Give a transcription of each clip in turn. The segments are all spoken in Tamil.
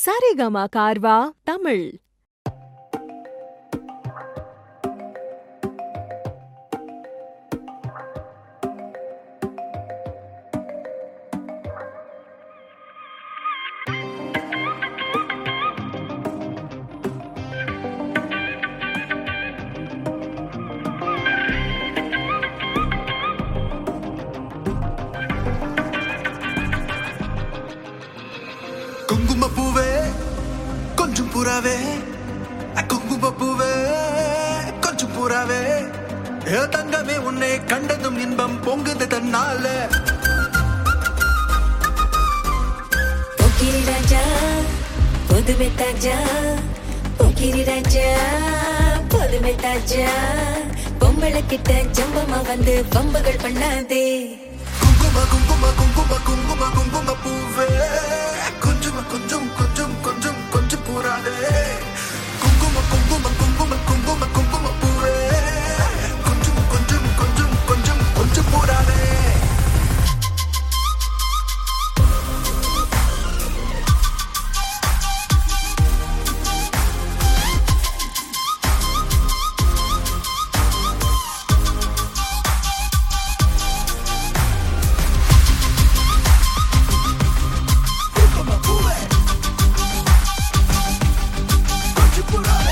சரிகமா கார்வா தமிழ் குங்கும பூவே கொஞ்சம் புறாவே குங்கும பூவே கொஞ்சம் புறாவே ஏ தங்கமே உன்னை கண்டதும் இன்பம் பொங்குது தன்னால போக்கிரி ராஜா புதுமை தாஜா போக்கிரி ராஜா புதுமை தாஜா பொம்பளை கிட்ட ஜம்பமா வந்து பம்புகள் பண்ணாதே குங்கும குங்கும குங்கும குங்கும குங்கும பூவே கொஞ்சம் கொஞ்சம் கொஞ்சம் கொஞ்சம் கொஞ்சம் புறாவே குங்கும குங்கும குங்கும குங்கும குங்கும பூவே கொஞ்சம் கொஞ்சம் கொஞ்சம் கொஞ்சம் கொஞ்சம் புறாவே குங்கும பூவே கொஞ்சம் புறாவே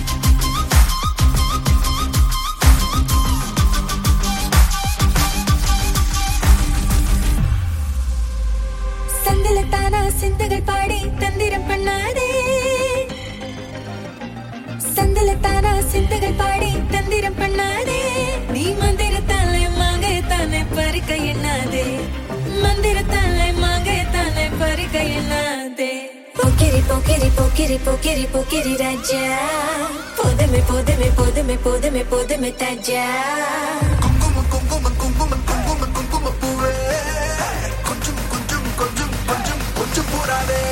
சந்தில தானா சிந்துகள் பாடி தந்திரம் பண்ணாதே சந்தில தானா சிந்துகள் பாடி தந்திரம் பண்ணாதே நீ மந்திரத்தாலே மாங்க தானே பறிக்க எண்ணாதே மந்திரத்தாலே மாங்க தானே பறிக்க எண்ணாதே போக்கிரி போக்கிரி போக்கிரி போக்கிரி போக்கிரி ராஜா போதுமே போதுமே போதுமே போதுமே போதுமே தாஜா குங்கும குங்கும குங்கும குங்கும குங்கும பூவே கொஞ்சம் கொஞ்சம் கொஞ்சம் கொஞ்சம் கொஞ்சம் பூராவே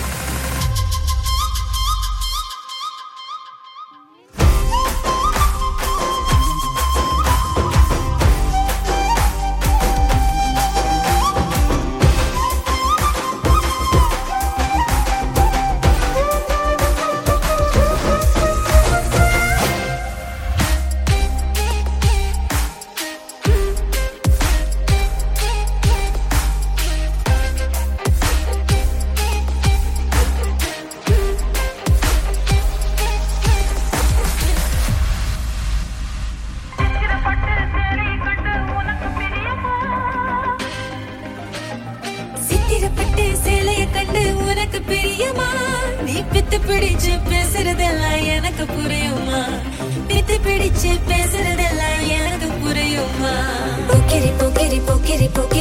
சித்திரப்பட்டு சேலைய கண்டு உனக்கு பிரியமா நீ பித்து பிடிச்சு பேசுறதெல்லாம் எனக்கு புரியுமா பித்து பிடிச்சு பேசுறதெல்லாம் எனக்கு புரியுமா போக்கிரி போக்கிரி போக்கிரி போக்கிரி